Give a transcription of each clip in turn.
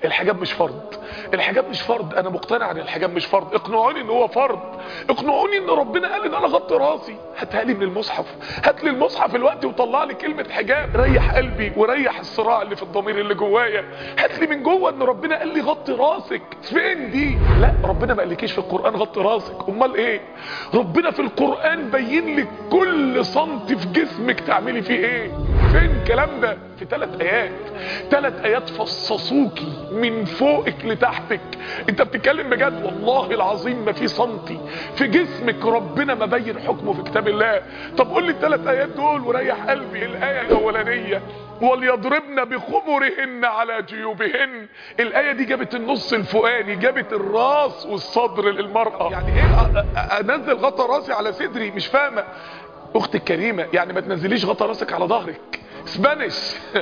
الحجاب مش فرض الحجاب مش فرض انا مقتنع ان الحجاب مش فرض اقنعوني ان هو فرض اقنعوني ان ربنا قال ان انا غطي راسي هاتها لي من المصحف هات لي المصحف الوقت وطلع لي كلمه حجاب ريح قلبي وريح الصراع اللي في الضمير اللي جوايا هات لي من جوه ان ربنا قال لي غطي راسك فين دي لا ربنا ما قالكيش في القران غطي راسك امال ايه ربنا في القران بين لك كل سنتي في جسمك تعملي فيه ايه فين الكلام ده في ثلاث ايات ثلاث ايات فصصوكي من فوقك لتحتك انت بتتكلم بجد والله العظيم ما في سنتي في جسمك ربنا ما بين حكمه في كتاب الله طب قول لي الثلاث ايات دول وريح قلبي الايه الاولانيه وليضربن بخمرهن على جيوبهن الايه دي جابت النص الفوقاني جابت الراس والصدر للمراه يعني ايه أ- أ- انزل غطا راسي على صدري مش فاهمه اختي الكريمه يعني ما تنزليش غطا راسك على ظهرك اسبانيش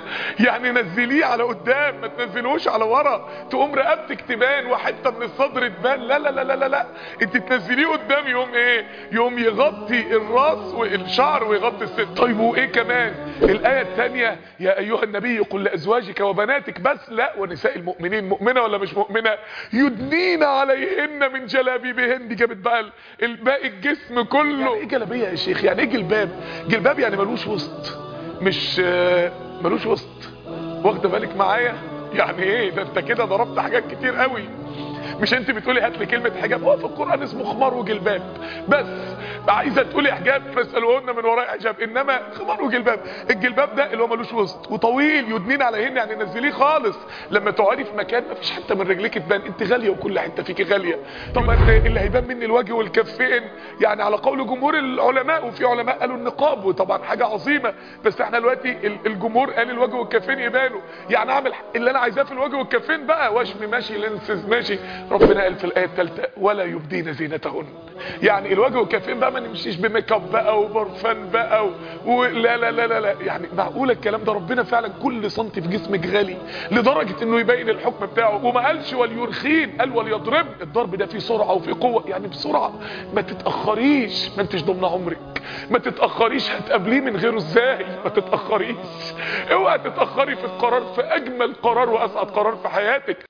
يعني نزليه على قدام ما تنزلوش على ورا تقوم رقبتك تبان وحته من الصدر تبان لا لا لا لا لا, لا. انت تنزليه قدام يوم ايه يوم يغطي الراس والشعر ويغطي الصدر طيب وايه كمان الايه الثانيه يا ايها النبي قل لازواجك وبناتك بس لا ونساء المؤمنين مؤمنه ولا مش مؤمنه يدنين عليهن من جلابيبهن دي جابت بقى ال- الباقي الجسم كله يعني ايه جلابيه يا شيخ يعني ايه جلباب جلباب يعني ملوش وسط مش آه، ملوش وسط واخده بالك معايا يعني ايه ده انت كده ضربت حاجات كتير قوي مش انت بتقولي هات لي كلمه حجاب هو في القران اسمه خمار وجلباب بس عايزه تقولي حجاب فاسالوهن من وراء حجاب انما خمار وجلباب الجلباب ده اللي هو ملوش وسط وطويل يدنين عليهن يعني نزليه خالص لما تقعدي في مكان ما فيش حته من رجليك تبان انت غاليه وكل حته فيكي غاليه طبعا اللي هيبان مني الوجه والكفين يعني على قول جمهور العلماء وفي علماء قالوا النقاب وطبعا حاجه عظيمه بس احنا دلوقتي ال- الجمهور قال الوجه والكفين يبانوا يعني اعمل اللي انا عايزاه في الوجه والكفين بقى وشم ماشي لينسز ماشي ربنا قال في الايه الثالثه ولا يبدين زينتهن يعني الوجه والكفين بقى ما نمشيش بميك اب بقى وبرفان بقى و... ولا لا لا لا لا يعني معقوله الكلام ده ربنا فعلا كل سنتي في جسمك غالي لدرجه انه يبين الحكم بتاعه وما قالش وليرخين قال وليضرب الضرب ده فيه سرعه وفيه قوه يعني بسرعه ما تتاخريش ما انتش ضمن عمرك ما تتاخريش هتقابليه من غيره ازاي ما تتاخريش اوعى تتاخري في القرار في اجمل قرار واسعد قرار في حياتك